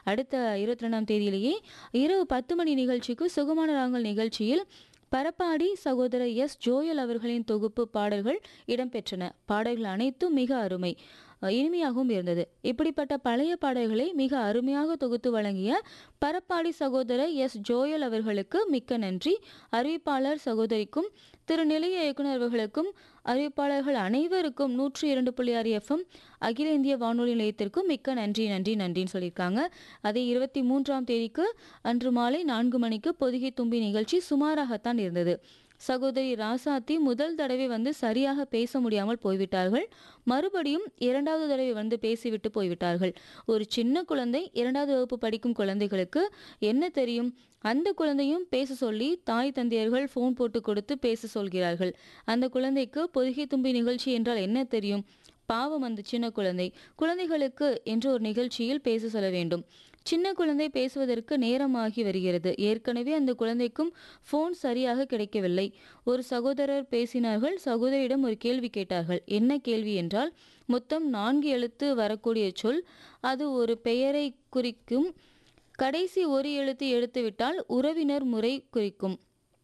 அடுத்த இருபத்தி ரெண்டாம் தேதியிலேயே இரவு பத்து மணி நிகழ்ச்சிக்கு சுகமான ராகங்கள் நிகழ்ச்சியில் பரப்பாடி சகோதரர் எஸ் ஜோயல் அவர்களின் தொகுப்பு பாடல்கள் இடம்பெற்றன பாடல்கள் அனைத்தும் மிக அருமை அஹ் இனிமையாகவும் இருந்தது இப்படிப்பட்ட பழைய பாடல்களை மிக அருமையாக தொகுத்து வழங்கிய பரப்பாடி சகோதரர் எஸ் ஜோயல் அவர்களுக்கு மிக்க நன்றி அறிவிப்பாளர் சகோதரிக்கும் திரு நிலைய இயக்குனர் அவர்களுக்கும் அறிவிப்பாளர்கள் அனைவருக்கும் நூற்றி இரண்டு புள்ளி ஆறு எஃப்எம் அகில இந்திய வானொலி நிலையத்திற்கும் மிக்க நன்றி நன்றி நன்றின்னு சொல்லியிருக்காங்க அதே இருபத்தி மூன்றாம் தேதிக்கு அன்று மாலை நான்கு மணிக்கு பொதிகை தும்பி நிகழ்ச்சி சுமாராகத்தான் இருந்தது சகோதரி ராசாத்தி முதல் தடவை வந்து சரியாக பேச முடியாமல் போய்விட்டார்கள் மறுபடியும் இரண்டாவது தடவை வந்து பேசிவிட்டு போய்விட்டார்கள் ஒரு சின்ன குழந்தை இரண்டாவது வகுப்பு படிக்கும் குழந்தைகளுக்கு என்ன தெரியும் அந்த குழந்தையும் பேச சொல்லி தாய் தந்தையர்கள் ஃபோன் போட்டு கொடுத்து பேச சொல்கிறார்கள் அந்த குழந்தைக்கு பொதிகை தும்பி நிகழ்ச்சி என்றால் என்ன தெரியும் பாவம் அந்த சின்ன குழந்தை குழந்தைகளுக்கு என்று ஒரு நிகழ்ச்சியில் பேச சொல்ல வேண்டும் சின்ன குழந்தை பேசுவதற்கு நேரமாகி வருகிறது ஏற்கனவே அந்த குழந்தைக்கும் ஃபோன் சரியாக கிடைக்கவில்லை ஒரு சகோதரர் பேசினார்கள் சகோதரியிடம் ஒரு கேள்வி கேட்டார்கள் என்ன கேள்வி என்றால் மொத்தம் நான்கு எழுத்து வரக்கூடிய சொல் அது ஒரு பெயரை குறிக்கும் கடைசி ஒரு எழுத்து எடுத்துவிட்டால் உறவினர் முறை குறிக்கும்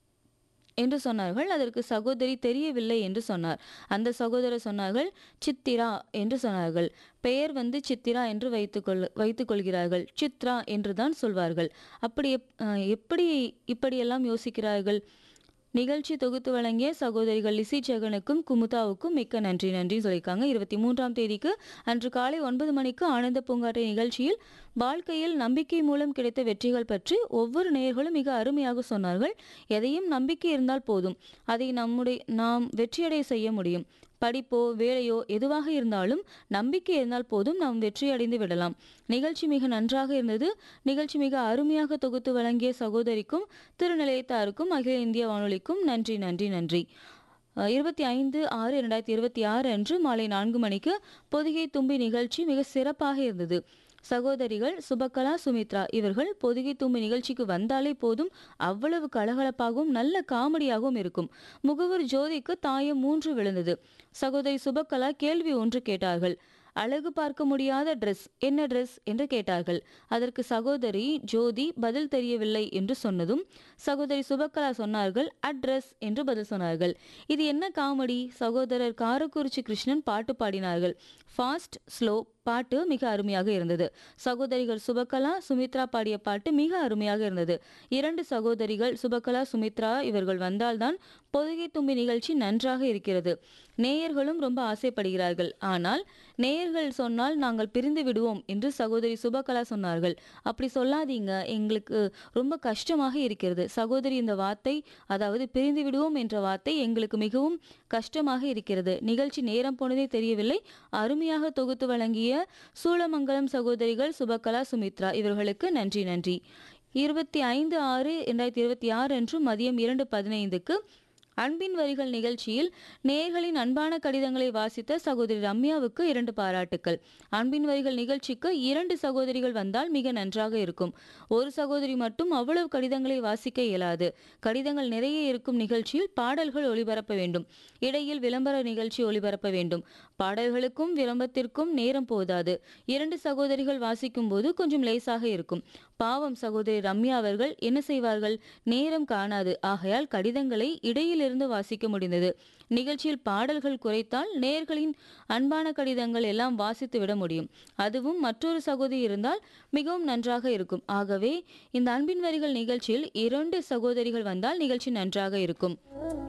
என்று சொன்னார்கள் அதற்கு சகோதரி தெரியவில்லை என்று சொன்னார் அந்த சகோதரர் சொன்னார்கள் சித்திரா என்று சொன்னார்கள் பெயர் வந்து சித்திரா என்று வைத்துக்கொள் வைத்துக் கொள்கிறார்கள் சித்ரா என்று தான் சொல்வார்கள் அப்படி எப்- அஹ் எப்படி இப்படியெல்லாம் யோசிக்கிறார்கள் நிகழ்ச்சி தொகுத்து வழங்கிய சகோதரிகள் லிசி ஜெகனுக்கும் குமுதாவுக்கும் மிக்க நன்றி நன்றி சொல்லியிருக்காங்க இருபத்தி மூன்றாம் தேதிக்கு அன்று காலை ஒன்பது மணிக்கு ஆனந்த பூங்காற்றை நிகழ்ச்சியில் வாழ்க்கையில் நம்பிக்கை மூலம் கிடைத்த வெற்றிகள் பற்றி ஒவ்வொரு நேயர்களும் மிக அருமையாக சொன்னார்கள் எதையும் நம்பிக்கை இருந்தால் போதும் அதை நம்முடைய நாம் வெற்றியடைய செய்ய முடியும் படிப்போ வேலையோ எதுவாக இருந்தாலும் நம்பிக்கை இருந்தால் போதும் நாம் வெற்றியடைந்து விடலாம் நிகழ்ச்சி மிக நன்றாக இருந்தது நிகழ்ச்சி மிக அருமையாக தொகுத்து வழங்கிய சகோதரிக்கும் திருநிலையத்தாருக்கும் அகில இந்திய வானொலிக்கும் நன்றி நன்றி நன்றி அஹ் இருபத்தி ஐந்து ஆறு இரண்டாயிரத்தி இருபத்தி ஆறு அன்று மாலை நான்கு மணிக்கு பொதிகை தும்பி நிகழ்ச்சி மிக சிறப்பாக இருந்தது சகோதரிகள் சுபகலா சுமித்ரா இவர்கள் பொதிகை தும்பி நிகழ்ச்சிக்கு வந்தாலே போதும் அவ்வளவு கலகலப்பாகவும் நல்ல காமெடியாகவும் இருக்கும் முகவர் ஜோதிக்கு தாயம் மூன்று விழுந்தது சகோதரி சுபகலா கேள்வி ஒன்று கேட்டார்கள் அழகு பார்க்க முடியாத ட்ரெஸ் என்ன ட்ரெஸ் என்று கேட்டார்கள் அதற்கு சகோதரி ஜோதி பதில் தெரியவில்லை என்று சொன்னதும் சகோதரி சுபக்கலா சொன்னார்கள் அட்ரஸ் என்று பதில் சொன்னார்கள் இது என்ன காமெடி சகோதரர் காரக்குறிச்சி கிருஷ்ணன் பாட்டு பாடினார்கள் ஃபாஸ்ட் ஸ்லோ பாட்டு மிக அருமையாக இருந்தது சகோதரிகள் சுபகலா சுமித்ரா பாடிய பாட்டு மிக அருமையாக இருந்தது இரண்டு சகோதரிகள் சுபகலா சுமித்ரா இவர்கள் வந்தால்தான் பொதுகை தும்பி நிகழ்ச்சி நன்றாக இருக்கிறது நேயர்களும் ரொம்ப ஆசைப்படுகிறார்கள் ஆனால் நேயர்கள் சொன்னால் நாங்கள் பிரிந்து விடுவோம் என்று சகோதரி சுபகலா சொன்னார்கள் அப்படி சொல்லாதீங்க எங்களுக்கு ரொம்ப கஷ்டமாக இருக்கிறது சகோதரி இந்த வார்த்தை அதாவது பிரிந்து விடுவோம் என்ற வார்த்தை எங்களுக்கு மிகவும் கஷ்டமாக இருக்கிறது நிகழ்ச்சி நேரம் போனதே தெரியவில்லை அருமையாக தொகுத்து வழங்கிய சூளமங்கலம் சகோதரிகள் சுபகலா சுமித்ரா இவர்களுக்கு நன்றி நன்றி இருபத்தி ஐந்து ஆறு இரண்டாயிரத்தி இருபத்தி ஆறு அன்று மதியம் இரண்டு பதினைந்துக்கு அன்பின் வரிகள் நிகழ்ச்சியில் நேயர்களின் அன்பான கடிதங்களை வாசித்த சகோதரி ரம்யாவுக்கு இரண்டு பாராட்டுக்கள் அன்பின் வரிகள் நிகழ்ச்சிக்கு இரண்டு சகோதரிகள் வந்தால் மிக நன்றாக இருக்கும் ஒரு சகோதரி மட்டும் அவ்வளவு கடிதங்களை வாசிக்க இயலாது கடிதங்கள் நிறைய இருக்கும் நிகழ்ச்சியில் பாடல்கள் ஒளிபரப்ப வேண்டும் இடையில் விளம்பர நிகழ்ச்சி ஒளிபரப்ப வேண்டும் பாடல்களுக்கும் விளம்பரத்திற்கும் நேரம் போதாது இரண்டு சகோதரிகள் வாசிக்கும் போது கொஞ்சம் லேசாக இருக்கும் பாவம் சகோதரி ரம்யா அவர்கள் என்ன செய்வார்கள் நேரம் காணாது ஆகையால் கடிதங்களை இடையிலிருந்து வாசிக்க முடிந்தது நிகழ்ச்சியில் பாடல்கள் குறைத்தால் நேயர்களின் அன்பான கடிதங்கள் எல்லாம் வாசித்து விட முடியும் அதுவும் மற்றொரு சகோதரி இருந்தால் மிகவும் நன்றாக இருக்கும் ஆகவே இந்த அன்பின் வரிகள் நிகழ்ச்சியில் இரண்டு சகோதரிகள் வந்தால் நிகழ்ச்சி நன்றாக இருக்கும்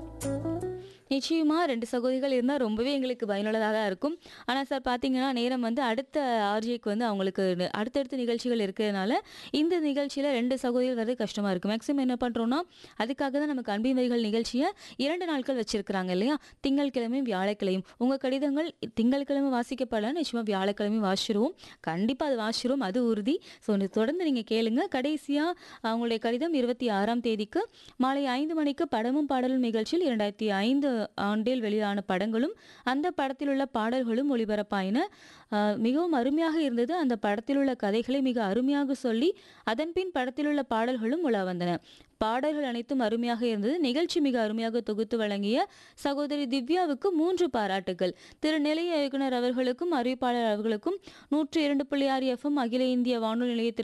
நிச்சயமா ரெண்டு சகோதரிகள் இருந்தால் ரொம்பவே எங்களுக்கு பயனுள்ளதாக தான் இருக்கும் ஆனால் சார் பார்த்தீங்கன்னா நேரம் வந்து அடுத்த ஆர்ஜிக்கு வந்து அவங்களுக்கு ந- அடுத்தடுத்த நிகழ்ச்சிகள் இருக்கிறதுனால இந்த நிகழ்ச்சியில் ரெண்டு சகோதரிகள் வர்றது கஷ்டமாக இருக்கும் மேக்ஸிமம் என்ன பண்ணுறோன்னா அதுக்காக தான் நமக்கு அன்பின் வரிகள் நிகழ்ச்சியை இரண்டு நாட்கள் வச்சிருக்கிறாங்க இல்லையா திங்கட்கிழமையும் வியாழக்கிழமையும் உங்கள் கடிதங்கள் திங்கட்கிழமை வாசிக்கப்படலாம் நிச்சயமாக வியாழக்கிழமையும் வாசிச்சிருவோம் கண்டிப்பாக அது வாசிச்சிருவோம் அது உறுதி ஸோ தொடர்ந்து நீங்கள் கேளுங்க கடைசியாக அவங்களுடைய கடிதம் இருபத்தி ஆறாம் தேதிக்கு மாலை ஐந்து மணிக்கு படமும் பாடலும் நிகழ்ச்சியில் இரண்டாயிரத்தி ஐந்து ஆண்டில் வெளியான படங்களும் அந்த படத்தில் உள்ள பாடல்களும் ஒளிபரப்பாயின ஆஹ் மிகவும் அருமையாக இருந்தது அந்த படத்தில் உள்ள கதைகளை மிக அருமையாக சொல்லி அதன்பின் படத்தில் உள்ள பாடல்களும் உலா வந்தன பாடல்கள் அனைத்தும் அருமையாக இருந்தது நிகழ்ச்சி மிக அருமையாக தொகுத்து வழங்கிய சகோதரி திவ்யாவுக்கு மூன்று பாராட்டுகள் திரு நிலைய இயக்குனர் அவர்களுக்கும் அறிவிப்பாளர் அவர்களுக்கும் நூற்றி இரண்டு புள்ளி ஆறு எஃப்எம் அகில இந்திய வானொலி நிலையத்திற்கு